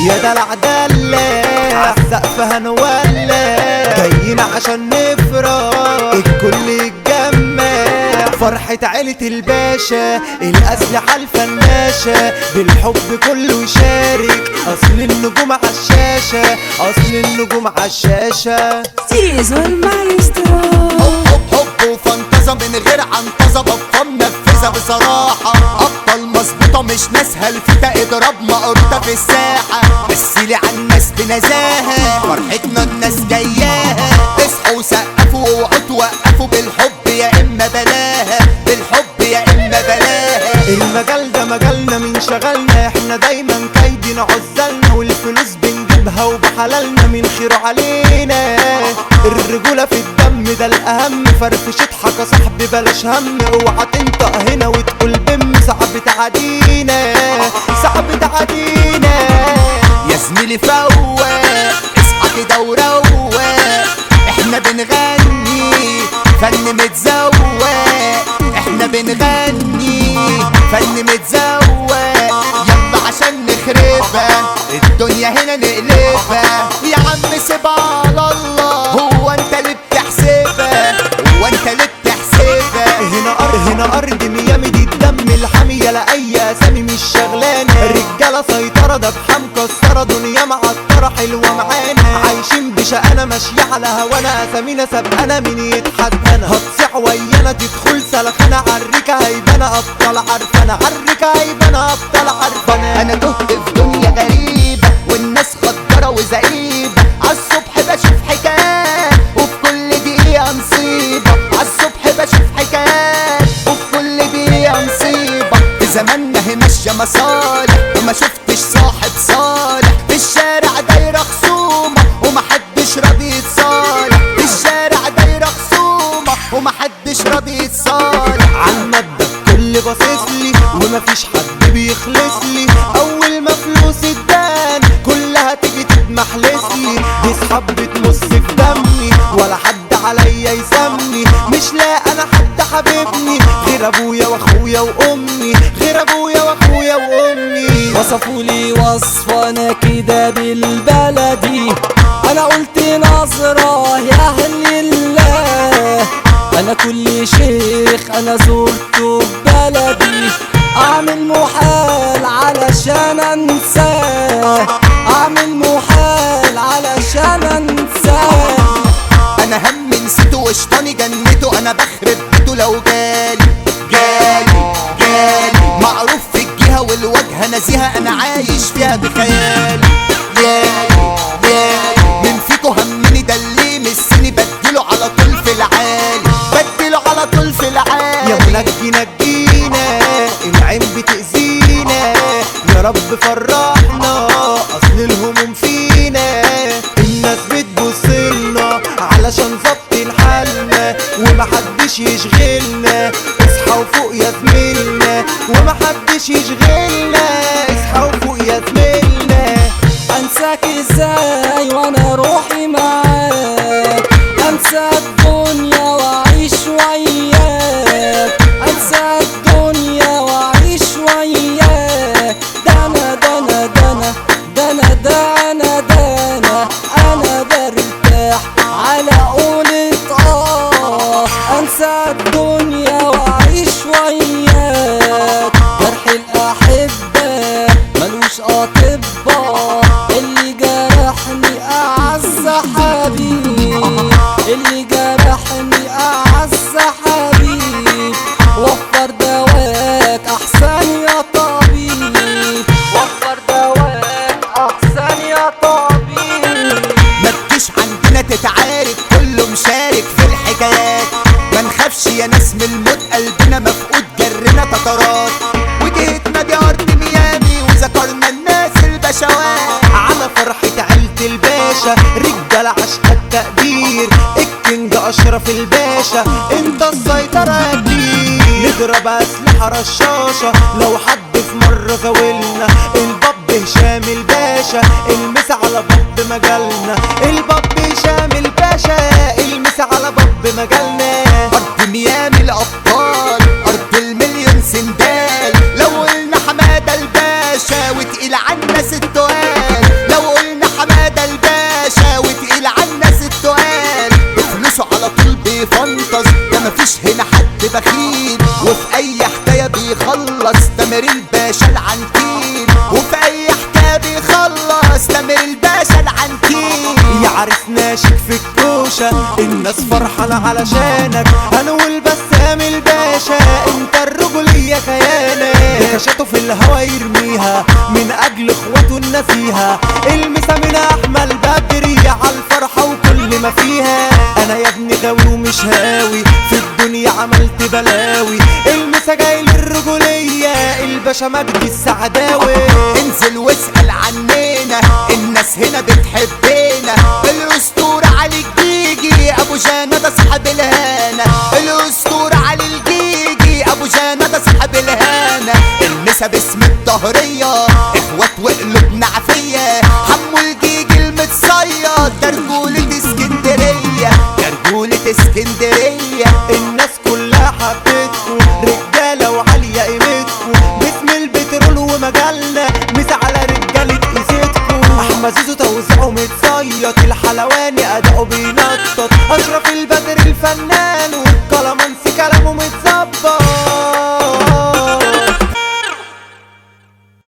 يا دلع دلع عالسقف هنولع جايين عشان نفرح الكل يتجمع فرحة عيلة الباشا الأسلحة الفناشة بالحب كله يشارك أصل النجوم عالشاشة أصل النجوم عالشاشة زيزو المايسترو حب حب وفانتزة من غير عنطزة بطة منفذة بصراحة أبطال مظبوطة مش ناس هلفتة اضراب مقروطة في الساحة مثلي على الناس بنزاهة فرحتنا الناس جاياها اصحوا وسقفوا واوعوا توقفوا بالحب يا إما بلاها بالحب يا إما بلاها المجال ده مجالنا من شغلنا احنا دايما كايدين عزلنا والفلوس بنجيبها وبحلالنا من خيره علينا الرجولة في الدم ده الأهم فرفش اضحك يا صاحبي بلاش هم اوعى تنطق هنا وتقول بم صعب تعدينا صعب تعدينا يا زميلي فوق اصحى كده وروق احنا بنغني فن متزوق احنا بنغني فن متزوق يلا عشان نخربها الدنيا هنا نقلبها يا عم سيبها على الله هو انت اللي بتحسبها هو انت اللي بتحسبها هنا أرض هنا أرض ميامي دي الدم الحامية لأي أسامي مش شغلانة رجالة سيطرة ده بحام مكسرة دنيا معطرة حلوة معانا عايشين بشقانا ماشية على هوانا أسامينا سابقانا مين يتحدانا هتصيح ويانا تدخل سلخانة عالريكة هيبانا أبطال عارفانا عالريكة هيبانا أبطال عارفانا انا تهت في دنيا غريبة والناس خضرة وزعيبة عالصبح بشوف حكايات وفي كل دقيقة مصيبة عالصبح بشوف حكايات وفي كل دقيقة مصيبة في زماننا هي ماشية مصالح وما شفتش صاحب صالح في الشارع دايرة خصومة ومحدش راضي يتصالح في الشارع دايرة خصومة ومحدش راضي يتصالح عالمادة كل باصص لي ومفيش حد بيخلص لي اول ما فلوس ادان كلها تيجي تتمحلس لي دي صحاب بتمص في دمي ولا حد عليا يسمي مش لاقي انا حد حبيبني غير ابويا واخويا وامي غير ابويا واخويا وامي وصفوا لي وصف انا كده بالبلدي انا قلت نظرة يا اهل الله انا كل شيخ انا زرته ببلدي اعمل محال علشان انساه اعمل محال علشان انساه انا هم نسيته وشطاني جنته انا بخرب بيته لو جالي جالي جالي معروف في الجهة والوجهة نزيهة انا عايش فيها بخيالي يالي يالي من فيكو همني ده اللي مسني بديله على طول في العالي بديله على طول في يا العالي منجي نجينا العين بتأذينا يا رب فرحنا اصل الهموم فينا الناس بتبصلنا علشان ظبط حالنا ومحدش يشغلنا اصحى وفوق يا زميلنا ومحدش يشغلنا اصحى وفوق يا زميلنا انساك ازاي وانا روحي معاك انسى الدنيا واعيش وياك انسى الدنيا واعيش وياك ده انا ده انا ده انا ده انا ده انا ده انا انا برتاح على قولة اه انسى الدنيا واعيش وياك جرح الاحبه ملوش اطباء اللي جرحني اعز حبيب اللي جرحني اعز حبيب وفر دواك احسن يا طبيب وفر دواك احسن يا طبيب ما تجيش عندنا تتعارك كله مشارك في الحكايات ما نخافش يا ناس من الموت قلبنا مفقود جرنا تترات وجهتنا دي ارض ميامي وذكرنا الناس البشوات على فرحة عيلة الباشا رجال عشق التقدير الكينج اشرف الباشا انت السيطرة يا كبير نضرب اسلحة رشاشة لو حد في مرة زاولنا الباب هشام الباشا المس على باب مجالنا الباب هشام الباشا المس على باب مجالنا ارض ميامي الابطال ارض المليون سندال لو قلنا حماده الباشا وتقيل عنا ست تقال بخيل وفي اي حكاية بيخلص تامر الباشا العنتيل وفي اي حكاية بيخلص تامر الباشا العنتيل يا عريس ناشك في الكوشة الناس فرحانة علشانك انا والبسام الباشا انت الرجولية كيانك كشته في الهوا يرميها من اجل اخواته النزيهة المسا من احمل بدري على الفرحة وكل ما فيها انا يا ابني غاوي ومش هاوي في الدنيا عملت بلاوي المسا جاي للرجولية الباشا مجدي السعداوي انزل واسأل عننا الناس هنا بتحبنا الاسطورة علي الجيجي ابو جانا ده صاحب الهانة الاسطورة علي الجيجي ابو جانا ده صاحب الهانة المسا باسم الظهرية اخوات وقلوبنا عافية حمو الجيجي المتصيد ده رجولة اسكندرية ده رجولة اسكندرية الناس كلها حبتكم رجالة وعالية قيمتكم باسم البترول ومجالنا مس على رجالة ايزتكم احمد زيزو توزيعه متصيط الحلواني اداؤه بينطط اشرف البدر الفنان